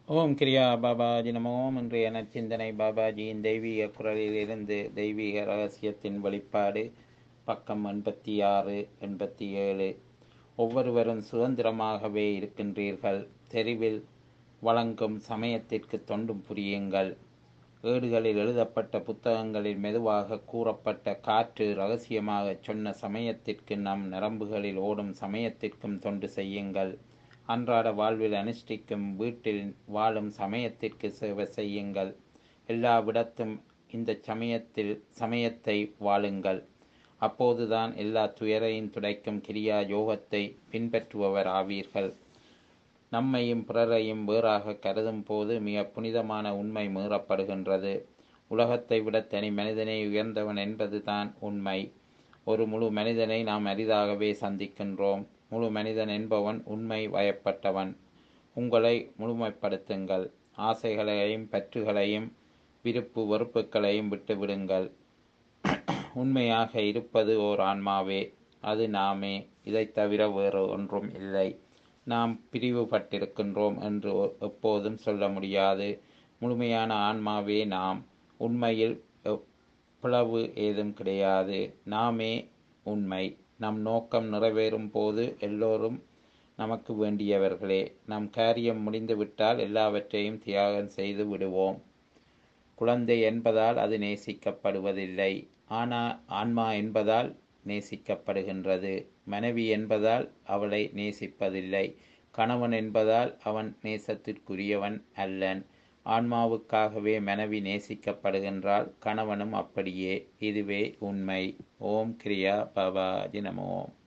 ஓம் கிரியா பாபாஜி நமோ இன்றைய நச்சிந்தனை பாபாஜியின் தெய்வீக குரலிலிருந்து தெய்வீக ரகசியத்தின் வெளிப்பாடு பக்கம் எண்பத்தி ஆறு எண்பத்தி ஏழு ஒவ்வொருவரும் சுதந்திரமாகவே இருக்கின்றீர்கள் தெருவில் வழங்கும் சமயத்திற்கு தொண்டும் புரியுங்கள் ஏடுகளில் எழுதப்பட்ட புத்தகங்களில் மெதுவாக கூறப்பட்ட காற்று ரகசியமாகச் சொன்ன சமயத்திற்கு நம் நரம்புகளில் ஓடும் சமயத்திற்கும் தொண்டு செய்யுங்கள் அன்றாட வாழ்வில் அனுஷ்டிக்கும் வீட்டில் வாழும் சமயத்திற்கு சேவை செய்யுங்கள் எல்லா விடத்தும் இந்த சமயத்தில் சமயத்தை வாழுங்கள் அப்போதுதான் எல்லா துயரையும் துடைக்கும் கிரியா யோகத்தை பின்பற்றுபவர் ஆவீர்கள் நம்மையும் பிறரையும் வேறாக கருதும் போது மிக புனிதமான உண்மை மீறப்படுகின்றது உலகத்தை விட தனி மனிதனை உயர்ந்தவன் என்பதுதான் உண்மை ஒரு முழு மனிதனை நாம் அரிதாகவே சந்திக்கின்றோம் முழு மனிதன் என்பவன் உண்மை வயப்பட்டவன் உங்களை முழுமைப்படுத்துங்கள் ஆசைகளையும் பற்றுகளையும் விருப்பு வெறுப்புகளையும் விட்டுவிடுங்கள் உண்மையாக இருப்பது ஓர் ஆன்மாவே அது நாமே இதைத் தவிர வேறு ஒன்றும் இல்லை நாம் பிரிவுபட்டிருக்கின்றோம் என்று எப்போதும் சொல்ல முடியாது முழுமையான ஆன்மாவே நாம் உண்மையில் பிளவு ஏதும் கிடையாது நாமே உண்மை நம் நோக்கம் நிறைவேறும் போது எல்லோரும் நமக்கு வேண்டியவர்களே நம் காரியம் முடிந்துவிட்டால் எல்லாவற்றையும் தியாகம் செய்து விடுவோம் குழந்தை என்பதால் அது நேசிக்கப்படுவதில்லை ஆனால் ஆன்மா என்பதால் நேசிக்கப்படுகின்றது மனைவி என்பதால் அவளை நேசிப்பதில்லை கணவன் என்பதால் அவன் நேசத்திற்குரியவன் அல்லன் ஆன்மாவுக்காகவே மனைவி நேசிக்கப்படுகின்றால் கணவனும் அப்படியே இதுவே உண்மை ஓம் கிரியா பாபா தினமோம்